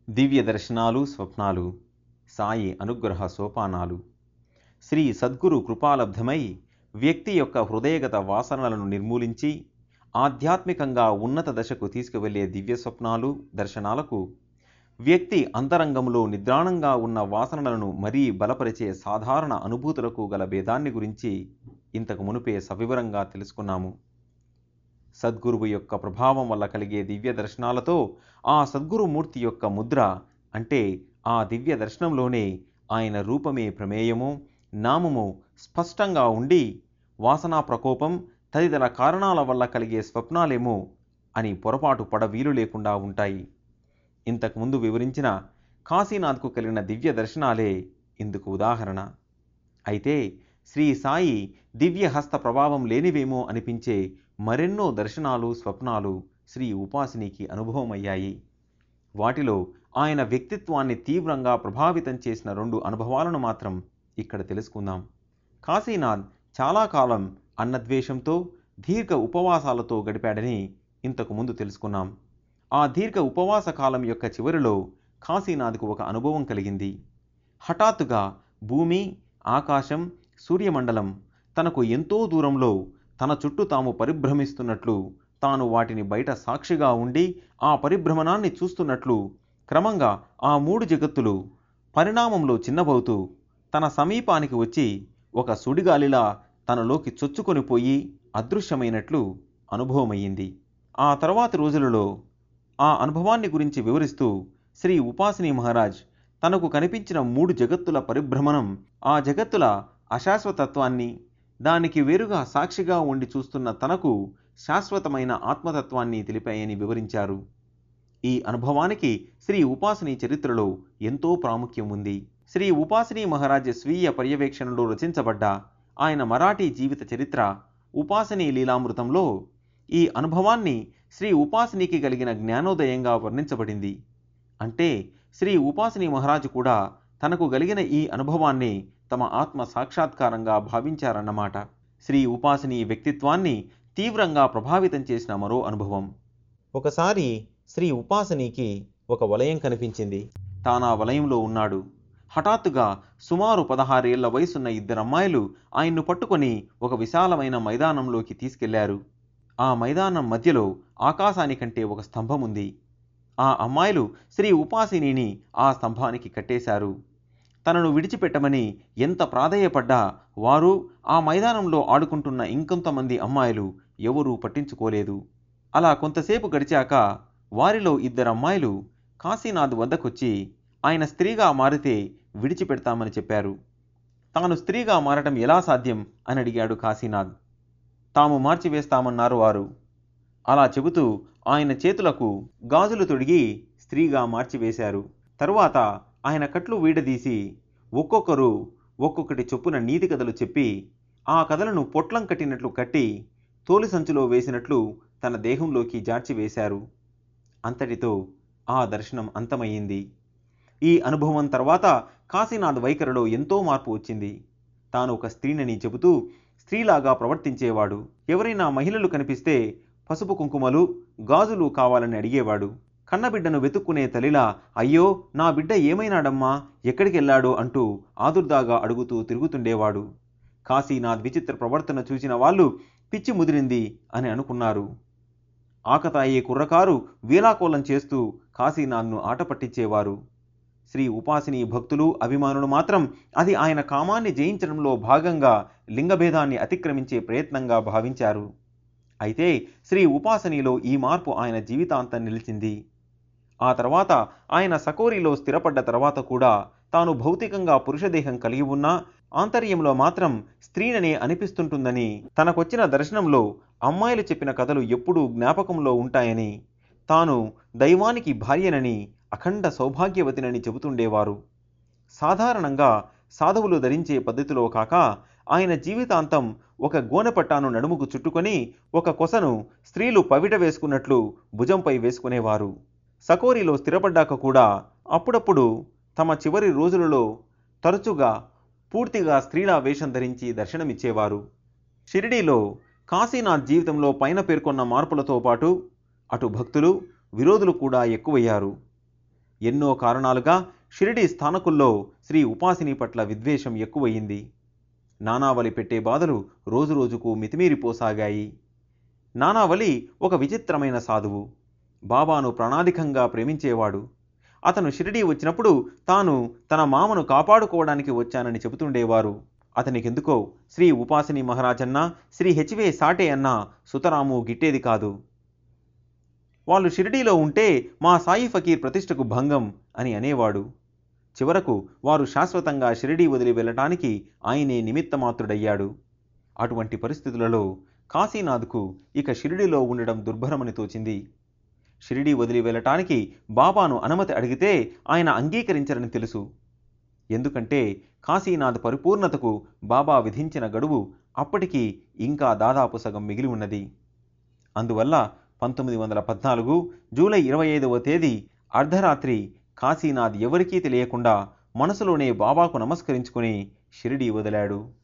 దివ్య దర్శనాలు స్వప్నాలు సాయి అనుగ్రహ సోపానాలు శ్రీ సద్గురు కృపాలబ్ధమై వ్యక్తి యొక్క హృదయగత వాసనలను నిర్మూలించి ఆధ్యాత్మికంగా ఉన్నత దశకు తీసుకువెళ్ళే దివ్య స్వప్నాలు దర్శనాలకు వ్యక్తి అంతరంగంలో నిద్రాణంగా ఉన్న వాసనలను మరీ బలపరిచే సాధారణ అనుభూతులకు గల భేదాన్ని గురించి ఇంతకు మునుపే సవివరంగా తెలుసుకున్నాము సద్గురువు యొక్క ప్రభావం వల్ల కలిగే దివ్య దర్శనాలతో ఆ సద్గురుమూర్తి యొక్క ముద్ర అంటే ఆ దివ్య దర్శనంలోనే ఆయన రూపమే ప్రమేయము నామము స్పష్టంగా ఉండి వాసనా ప్రకోపం తదితర కారణాల వల్ల కలిగే స్వప్నాలేమో అని పొరపాటు పడ వీలు లేకుండా ఉంటాయి ఇంతకుముందు వివరించిన కాశీనాథ్కు కలిగిన దివ్య దర్శనాలే ఇందుకు ఉదాహరణ అయితే శ్రీ సాయి దివ్య హస్త ప్రభావం లేనివేమో అనిపించే మరెన్నో దర్శనాలు స్వప్నాలు శ్రీ ఉపాసినికి అనుభవమయ్యాయి వాటిలో ఆయన వ్యక్తిత్వాన్ని తీవ్రంగా ప్రభావితం చేసిన రెండు అనుభవాలను మాత్రం ఇక్కడ తెలుసుకుందాం కాశీనాథ్ చాలా కాలం అన్నద్వేషంతో దీర్ఘ ఉపవాసాలతో గడిపాడని ఇంతకు ముందు తెలుసుకున్నాం ఆ దీర్ఘ ఉపవాస కాలం యొక్క చివరిలో కాశీనాథ్కు ఒక అనుభవం కలిగింది హఠాత్తుగా భూమి ఆకాశం సూర్యమండలం తనకు ఎంతో దూరంలో తన చుట్టూ తాము పరిభ్రమిస్తున్నట్లు తాను వాటిని బయట సాక్షిగా ఉండి ఆ పరిభ్రమణాన్ని చూస్తున్నట్లు క్రమంగా ఆ మూడు జగత్తులు పరిణామంలో చిన్నబవుతూ తన సమీపానికి వచ్చి ఒక సుడిగాలిలా తనలోకి చొచ్చుకొని పోయి అదృశ్యమైనట్లు అనుభవమయ్యింది ఆ తర్వాతి రోజులలో ఆ అనుభవాన్ని గురించి వివరిస్తూ శ్రీ ఉపాసిని మహారాజ్ తనకు కనిపించిన మూడు జగత్తుల పరిభ్రమణం ఆ జగత్తుల అశాశ్వతత్వాన్ని దానికి వేరుగా సాక్షిగా ఉండి చూస్తున్న తనకు శాశ్వతమైన ఆత్మతత్వాన్ని తెలిపాయని వివరించారు ఈ అనుభవానికి శ్రీ ఉపాసిని చరిత్రలో ఎంతో ప్రాముఖ్యం ఉంది శ్రీ ఉపాసిని మహారాజ్ స్వీయ పర్యవేక్షణలో రచించబడ్డ ఆయన మరాఠీ జీవిత చరిత్ర ఉపాసిని లీలామృతంలో ఈ అనుభవాన్ని శ్రీ ఉపాసినికి కలిగిన జ్ఞానోదయంగా వర్ణించబడింది అంటే శ్రీ ఉపాసిని మహారాజు కూడా తనకు కలిగిన ఈ అనుభవాన్ని తమ ఆత్మ సాక్షాత్కారంగా భావించారన్నమాట శ్రీ ఉపాసిని వ్యక్తిత్వాన్ని తీవ్రంగా ప్రభావితం చేసిన మరో అనుభవం ఒకసారి శ్రీ ఉపాసనీకి ఒక వలయం కనిపించింది తానా వలయంలో ఉన్నాడు హఠాత్తుగా సుమారు పదహారేళ్ల వయసున్న ఇద్దరు అమ్మాయిలు ఆయన్ను పట్టుకొని ఒక విశాలమైన మైదానంలోకి తీసుకెళ్లారు ఆ మైదానం మధ్యలో ఆకాశానికంటే ఒక స్తంభం ఉంది ఆ అమ్మాయిలు శ్రీ ఉపాసినిని ఆ స్తంభానికి కట్టేశారు తనను విడిచిపెట్టమని ఎంత ప్రాధేయపడ్డా వారు ఆ మైదానంలో ఆడుకుంటున్న ఇంకొంతమంది అమ్మాయిలు ఎవరూ పట్టించుకోలేదు అలా కొంతసేపు గడిచాక వారిలో ఇద్దరు అమ్మాయిలు కాశీనాథ్ వద్దకొచ్చి ఆయన స్త్రీగా మారితే విడిచిపెడతామని చెప్పారు తాను స్త్రీగా మారటం ఎలా సాధ్యం అని అడిగాడు కాశీనాథ్ తాము మార్చివేస్తామన్నారు వారు అలా చెబుతూ ఆయన చేతులకు గాజులు తొడిగి స్త్రీగా మార్చివేశారు తరువాత ఆయన కట్లు వీడదీసి ఒక్కొక్కరు ఒక్కొక్కటి చొప్పున నీతి కథలు చెప్పి ఆ కథలను పొట్లం కట్టినట్లు కట్టి తోలి సంచులో వేసినట్లు తన దేహంలోకి జార్చివేశారు అంతటితో ఆ దర్శనం అంతమయ్యింది ఈ అనుభవం తర్వాత కాశీనాథ్ వైఖరిలో ఎంతో మార్పు వచ్చింది తాను ఒక స్త్రీనని చెబుతూ స్త్రీలాగా ప్రవర్తించేవాడు ఎవరైనా మహిళలు కనిపిస్తే పసుపు కుంకుమలు గాజులు కావాలని అడిగేవాడు కన్నబిడ్డను వెతుక్కునే తల్లిలా అయ్యో నా బిడ్డ ఏమైనాడమ్మా ఎక్కడికెళ్ళాడో అంటూ ఆదుర్దాగా అడుగుతూ తిరుగుతుండేవాడు కాశీనాథ్ విచిత్ర ప్రవర్తన చూసిన వాళ్ళు పిచ్చి ముదిరింది అని అనుకున్నారు ఆకతాయి కుర్రకారు వీలాకోలం చేస్తూ కాశీనాథ్ను ఆట పట్టించేవారు శ్రీ ఉపాసిని భక్తులు అభిమానులు మాత్రం అది ఆయన కామాన్ని జయించడంలో భాగంగా లింగభేదాన్ని అతిక్రమించే ప్రయత్నంగా భావించారు అయితే శ్రీ ఉపాసనిలో ఈ మార్పు ఆయన జీవితాంతం నిలిచింది ఆ తర్వాత ఆయన సకోరిలో స్థిరపడ్డ తర్వాత కూడా తాను భౌతికంగా పురుషదేహం కలిగి ఉన్నా ఆంతర్యంలో మాత్రం స్త్రీననే అనిపిస్తుంటుందని తనకొచ్చిన దర్శనంలో అమ్మాయిలు చెప్పిన కథలు ఎప్పుడూ జ్ఞాపకంలో ఉంటాయని తాను దైవానికి భార్యనని అఖండ సౌభాగ్యవతినని చెబుతుండేవారు సాధారణంగా సాధువులు ధరించే పద్ధతిలో కాక ఆయన జీవితాంతం ఒక గోనెపట్టాను నడుముకు చుట్టుకొని ఒక కొసను స్త్రీలు పవిట వేసుకున్నట్లు భుజంపై వేసుకునేవారు సకోరిలో స్థిరపడ్డాక కూడా అప్పుడప్పుడు తమ చివరి రోజులలో తరచుగా పూర్తిగా స్త్రీలా వేషం ధరించి దర్శనమిచ్చేవారు షిరిడీలో కాశీనాథ్ జీవితంలో పైన పేర్కొన్న మార్పులతో పాటు అటు భక్తులు విరోధులు కూడా ఎక్కువయ్యారు ఎన్నో కారణాలుగా షిరిడి స్థానకుల్లో శ్రీ ఉపాసిని పట్ల విద్వేషం ఎక్కువయింది నానావలి పెట్టే బాధలు రోజురోజుకు మితిమీరిపోసాగాయి నానావలి ఒక విచిత్రమైన సాధువు బాబాను ప్రాణాధికంగా ప్రేమించేవాడు అతను షిరిడీ వచ్చినప్పుడు తాను తన మామను కాపాడుకోవడానికి వచ్చానని చెబుతుండేవారు అతనికెందుకో శ్రీ ఉపాసిని మహారాజన్న శ్రీ హెచ్వే సాటే అన్న సుతరాము గిట్టేది కాదు వాళ్ళు షిరిడీలో ఉంటే మా సాయి ఫకీర్ ప్రతిష్టకు భంగం అని అనేవాడు చివరకు వారు శాశ్వతంగా షిరిడీ వదిలి వెళ్ళటానికి ఆయనే నిమిత్తమాత్రుడయ్యాడు అటువంటి పరిస్థితులలో కాశీనాథ్కు ఇక షిరిడీలో ఉండడం దుర్భరమని తోచింది షిరిడీ వదిలి వెళ్ళటానికి బాబాను అనుమతి అడిగితే ఆయన అంగీకరించరని తెలుసు ఎందుకంటే కాశీనాథ్ పరిపూర్ణతకు బాబా విధించిన గడువు అప్పటికి ఇంకా దాదాపు సగం మిగిలి ఉన్నది అందువల్ల పంతొమ్మిది వందల పద్నాలుగు జూలై ఇరవై ఐదవ తేదీ అర్ధరాత్రి కాశీనాథ్ ఎవరికీ తెలియకుండా మనసులోనే బాబాకు నమస్కరించుకుని షిరిడీ వదిలాడు